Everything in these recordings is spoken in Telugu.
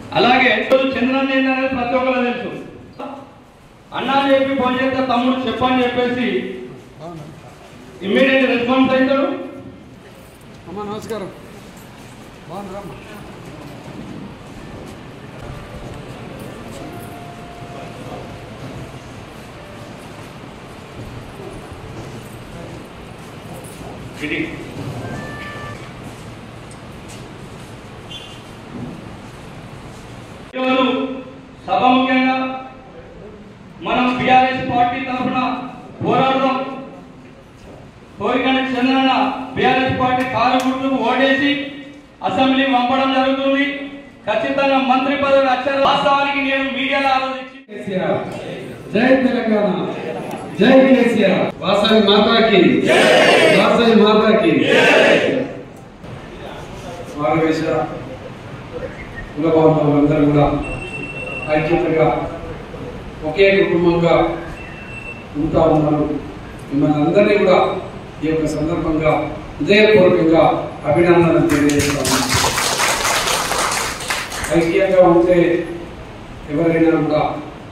అలాగే చంద్రన్న ఏంటనేది ప్రతి ఒక్కరు తెలుసు అన్నా చెప్పి ఫోన్ చేస్తే తమ్ముడు చెప్పని చెప్పేసి ఇమ్మీడియట్ రెస్పాన్స్ అవుతాడు అమ్మా నమస్కారం బాగున్నారమ్మా ఇది ఈరోజు సభ ముఖ్యంగా మనం బీఆర్ఎస్ పార్టీ తరఫున పోరాడదాం కోరికని చంద్రన్న బీఆర్ఎస్ పార్టీ కారు గుర్తుకు ఓటేసి అసెంబ్లీ పంపడం జరుగుతుంది ఖచ్చితంగా మంత్రి పదవి వచ్చే వాస్తవానికి నేను మీడియాలో ఆలోచించి కేసీఆర్ జై తెలంగాణ జై కేసీఆర్ వాసవి మాతాకి వాసవి మాతాకి మారవేశ కుల బాంధవులందరూ కూడా ఐక్యతగా ఒకే కుటుంబంగా ఉంటా ఉన్నారు మిమ్మల్ని అందరినీ కూడా ఈ యొక్క సందర్భంగా హృదయపూర్వకంగా అభినందనలు తెలియజేస్తాము ఐక్యంగా ఉంటే ఎవరైనా కూడా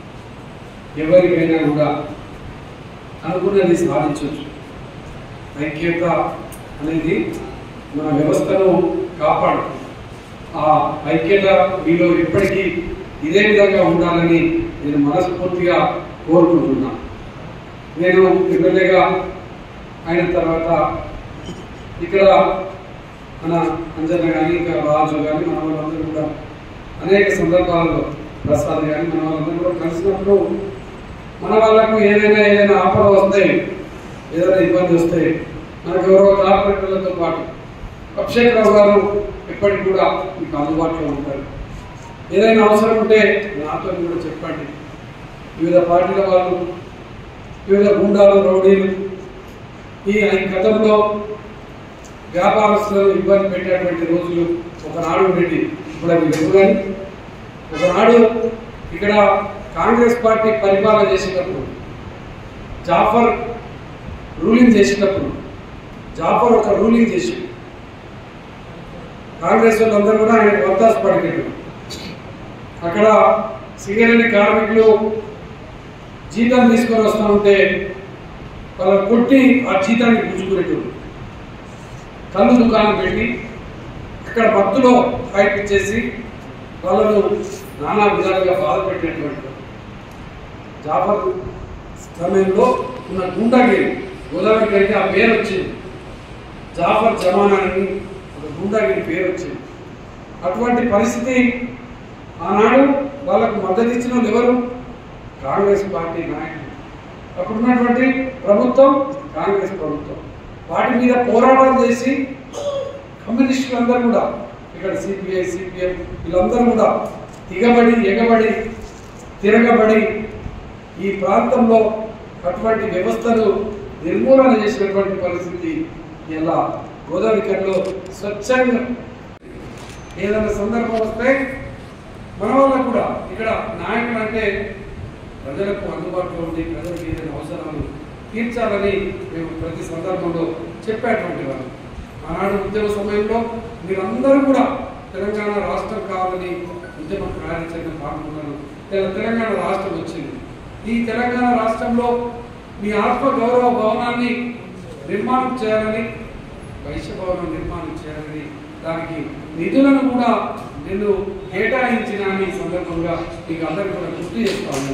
ఎవరికైనా కూడా అనుకున్నది సాధించవచ్చు ఐక్యత అనేది మన వ్యవస్థను కాపాడు ఆ ఐక్యత మీలో ఎప్పటికీ ఇదే విధంగా ఉండాలని నేను మనస్ఫూర్తిగా కోరుకుంటున్నాను నేను ఎమ్మెల్యేగా అయిన తర్వాత ఇక్కడ మన అంజన కానీ ఇంకా రాజు కానీ మన వాళ్ళందరూ కూడా అనేక సందర్భాలలో ప్రసాద్ కానీ మన వాళ్ళందరూ కూడా కలిసినప్పుడు మన వాళ్ళకు ఏదైనా ఏదైనా ఆపద వస్తే ఏదైనా ఇబ్బంది వస్తే మనకు ఎవరో కార్పొరేటర్లతో పాటు అభిషేక్రావు గారు ఎప్పటికి కూడా మీకు అందుబాటులో ఉంటారు ఏదైనా అవసరం ఉంటే నాతో కూడా చెప్పండి వివిధ పార్టీల వాళ్ళు వివిధ గుండాలు రౌడీలు ఈ ఈ గతంలో వ్యాపారస్తులను ఇబ్బంది పెట్టేటువంటి రోజులు ఒకనాడు ఉండేది ఇప్పుడు అవి లేవు కానీ ఒకనాడు ఇక్కడ కాంగ్రెస్ పార్టీ పరిపాలన చేసేటప్పుడు జాఫర్ రూలింగ్ చేసేటప్పుడు జాఫర్ ఒక రూలింగ్ చేసి కాంగ్రెస్ వాళ్ళందరూ కూడా ఆయన వత్తాసు పడిపోయారు అక్కడ సింగరేణి కార్మికులు జీతం తీసుకొని వస్తూ ఉంటే వాళ్ళ కొట్టి ఆ జీతాన్ని గుంజుకునేటోడు కళ్ళు దుకాణం పెట్టి అక్కడ భక్తులో ఫైట్ ఇచ్చేసి వాళ్ళను నానా విధాలుగా బాధపెట్టినటువంటి వాడు. జాఫర్ సమయంలో ఉన్న గుండాగిరి గోదావరికి అయితే ఆ పేరు వచ్చింది జాఫర్ జమానా అని ఒక గుండాగిరి పేరు వచ్చింది అటువంటి పరిస్థితి ఆనాడు వాళ్ళకు మద్దతు ఇచ్చిన వాళ్ళు ఎవరు కాంగ్రెస్ పార్టీ నాయకులు అప్పుడున్నటువంటి ప్రభుత్వం కాంగ్రెస్ ప్రభుత్వం వాటి మీద పోరాటం చేసి కమ్యూనిస్టులందరూ కూడా ఇక్కడ సిపిఐ సిపిఎం వీళ్ళందరూ కూడా దిగబడి ఎగబడి తిరగబడి ఈ ప్రాంతంలో అటువంటి వ్యవస్థను నిర్మూలన చేసినటువంటి పరిస్థితి ఇలా గోదావరికల్లో స్వచ్ఛంగా ఏదైనా సందర్భం వస్తే మన వాళ్ళకు కూడా ఇక్కడ నాయకులు అంటే ప్రజలకు అందుబాటులో ఉండి ప్రజలకు ఏదైనా అవసరాలు తీర్చాలని మేము ప్రతి సందర్భంలో చెప్పేటువంటి వాళ్ళు ఆనాడు ఉద్యమ సమయంలో మీరందరూ కూడా తెలంగాణ రాష్ట్రం కావాలని ఉద్యమ కార్యాచరణ పాల్గొన్నారు తెల- తెలంగాణ రాష్ట్రం వచ్చింది ఈ తెలంగాణ రాష్ట్రంలో మీ ఆత్మ గౌరవ భవనాన్ని నిర్మాణం చేయాలని వైశ్య భవనం నిర్మాణం చేయాలని దానికి నిధులను కూడా నేను కేటాయించిన ఈ సందర్భంగా మీకు అందరికీ కూడా గుర్తు చేస్తాను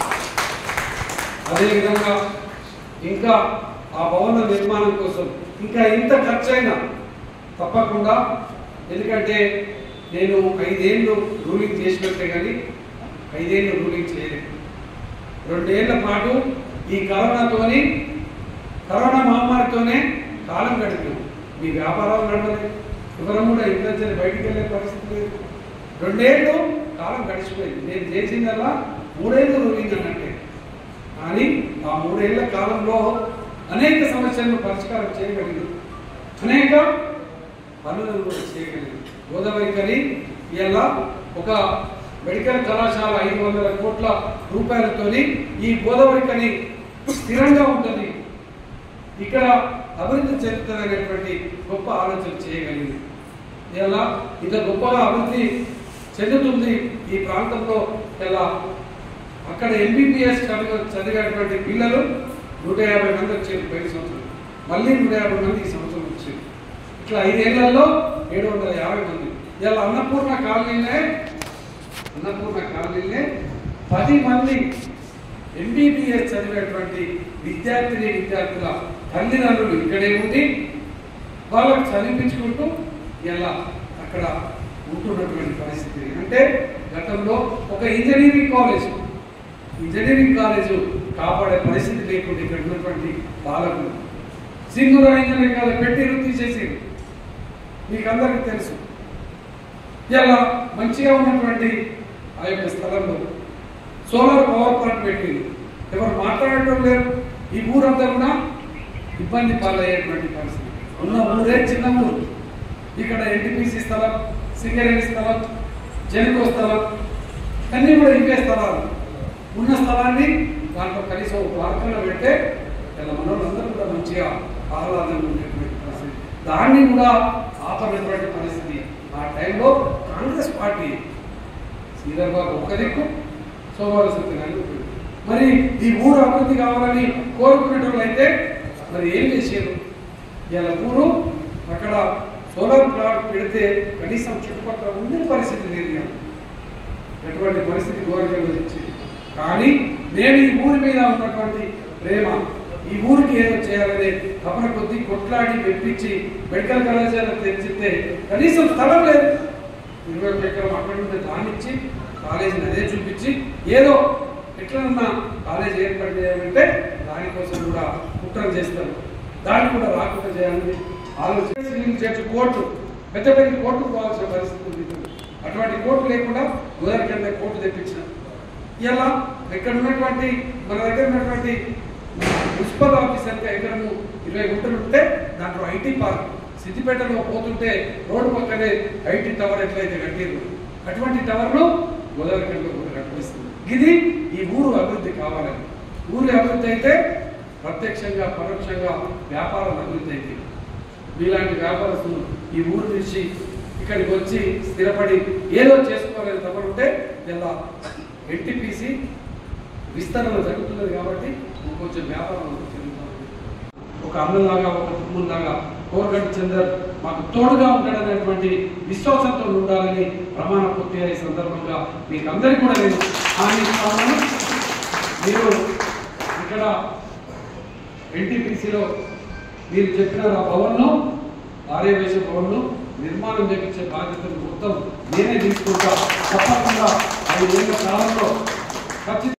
అదేవిధంగా ఇంకా ఆ భవన నిర్మాణం కోసం ఇంకా ఎంత ఖర్చైనా తప్పకుండా ఎందుకంటే నేను ఐదేళ్ళు రూలింగ్ చేసినట్టే కానీ ఐదేళ్ళు రూలింగ్ చేయలేదు రెండేళ్ల పాటు ఈ కరోనాతోని కరోనా మహమ్మారితోనే కాలం గడిపాం మీ వ్యాపారాలు నడవలేదు ఎవరం కూడా ఇంట్లో నుంచి బయటికి వెళ్ళే పరిస్థితి లేదు రెండేళ్ళు కాలం గడిచిపోయింది నేను చేసిందల్లా మూడేళ్ళు రూలింగ్ అన్నట్టే కానీ ఆ మూడేళ్ల కాలంలో అనేక సమస్యలను పరిష్కారం చేయగలిగింది అనేక పనులను కూడా చేయగలిగింది గోదావరి కని ఇలా ఒక మెడికల్ కళాశాల ఐదు వందల కోట్ల రూపాయలతోని ఈ గోదావరి కని స్థిరంగా ఉంటుంది ఇక్కడ అభివృద్ధి చెందుతుంది అనేటువంటి గొప్ప ఆలోచన చేయగలిగింది ఇలా ఇంత గొప్పగా అభివృద్ధి చెందుతుంది ఈ ప్రాంతంలో ఇలా అక్కడ ఎంబీబీఎస్ చదివ చదివేటువంటి పిల్లలు నూట యాభై మంది వచ్చారు పోయిన సంవత్సరం మళ్ళీ నూట యాభై మంది ఈ సంవత్సరం వచ్చారు ఇట్లా ఐదేళ్లలో ఏడు వందల యాభై మంది ఇలా అన్నపూర్ణ కాలనీలే అన్నపూర్ణ కాలనీలే పది మంది ఎంబీబీఎస్ చదివేటువంటి విద్యార్థిని విద్యార్థుల తల్లిదండ్రులు ఇక్కడే ఉండి వాళ్ళకు చదివించుకుంటూ ఇలా అక్కడ ఉంటున్నటువంటి పరిస్థితి అంటే గతంలో ఒక ఇంజనీరింగ్ కాలేజ్ ఇంజనీరింగ్ కాలేజ్ కాపాడే పరిస్థితి లేకుండా ఇక్కడ ఉన్నటువంటి పాలకులు సింధూర ఇంజనీరింగ్ కాలేజ్ పెట్టిరు తీసేసి మీకు అందరికీ తెలుసు ఇలా మంచిగా ఉన్నటువంటి ఆ యొక్క స్థలంలో సోలార్ పవర్ ప్లాంట్ పెట్టింది ఎవరు మాట్లాడటం లేరు ఈ ఊరంతా కూడా ఇబ్బంది పాలయ్యేటువంటి పరిస్థితి ఉన్న ఊరే చిన్న ఊరు ఇక్కడ ఎన్టీపీసీ స్థలం సింగరేణి స్థలం జెన్కో స్థలం అన్నీ కూడా ఇవే స్థలాలు ఉన్న స్థలాన్ని దాంట్లో కనీసం ఒక పార్కులో పెడితే ఇలా మనోళ్ళందరూ కూడా మంచిగా ఆహ్లాదంగా ఉండేటువంటి పరిస్థితి దాన్ని కూడా ఆపనటువంటి పరిస్థితి ఆ టైంలో కాంగ్రెస్ పార్టీ శ్రీధర్ బాబు ఒక దిక్కు సోమవారం సత్యనారాయణ ఒక దిక్కు. మరి ఈ ఊరు అభివృద్ధి కావాలని కోరుకునేటోళ్ళు అయితే మరి ఏం చేశారు ఇలా ఊరు అక్కడ సోలార్ ప్లాంట్ పెడితే కనీసం చుట్టుపక్కల ఉండే పరిస్థితి లేదు ఇవాళ. ఎటువంటి పరిస్థితి ఘోరంగా వచ్చింది కానీ నేను ఈ ఊరి మీద ఉన్నటువంటి ప్రేమ ఈ ఊరికి ఏదో చేయాలనే తపన కొద్ది కొట్లాడి మెప్పించి మెడికల్ కళాశాల తెచ్చితే కనీసం స్థలం లేదు ఇరవై ఒక ఎకరం అక్కడ ఉంటే దాన్ని ఇచ్చి కాలేజీని అదే చూపించి ఏదో ఎట్లన్నా కాలేజీ ఏర్పాటు చేయాలంటే దానికోసం కూడా కుట్ర చేస్తారు దాన్ని కూడా రాకుండా చేయాలని ఆలోచన చేర్చు కోర్టు పెద్ద పెద్ద కోర్టు పోవాల్సిన పరిస్థితి ఉంది అటువంటి కోర్టు లేకుండా గోదావరి కింద కోర్టు తెప్పించిన ఇలా ఇక్కడ ఉన్నటువంటి మన దగ్గర ఉన్నటువంటి మున్సిపల్ ఆఫీసర్కి ఎకరము ఇరవై గుంటలు ఉంటే దాంట్లో ఐటీ పార్క్ సిద్దిపేటలో పోతుంటే రోడ్డు పక్కనే ఐటీ టవర్ ఎట్లయితే కట్టిరు అటువంటి టవర్ను గోదావరి కింద కూడా కట్టిస్తుంది ఇది ఈ ఊరు అభివృద్ధి కావాలని ఊరి అభివృద్ధి అయితే ప్రత్యక్షంగా పరోక్షంగా వ్యాపారం అభివృద్ధి అయితే మీలాంటి వ్యాపారస్తులు ఈ ఊరు నుంచి ఇక్కడికి వచ్చి స్థిరపడి ఏదో చేసుకోవాలని తప్పనుంటే ఇలా ఎన్టీపీసీ విస్తరణ జరుగుతున్నది కాబట్టి కొంచెం వ్యాపారం అంతా జరుగుతూ ఉంది. ఒక అన్నలాగా ఒక కుటుంబంలాగా కోరగంట చందర్ మాకు తోడుగా ఉంటాడనేటువంటి విశ్వాసంతో ఉండాలని ప్రమాణ పూర్తి అయ్యే సందర్భంగా మీకు అందరికీ కూడా నేను హామీ ఇస్తాను మీరు ఇక్కడ ఎన్టీపీసీలో మీరు చెప్పిన ఆ భవన్ను ఆర్యవేశ భవన్ను నిర్మాణం చేపించే బాధ్యతను మొత్తం నేనే తీసుకుంటా తప్పకుండా ఐదేళ్ల కాలంలో ఖచ్చితంగా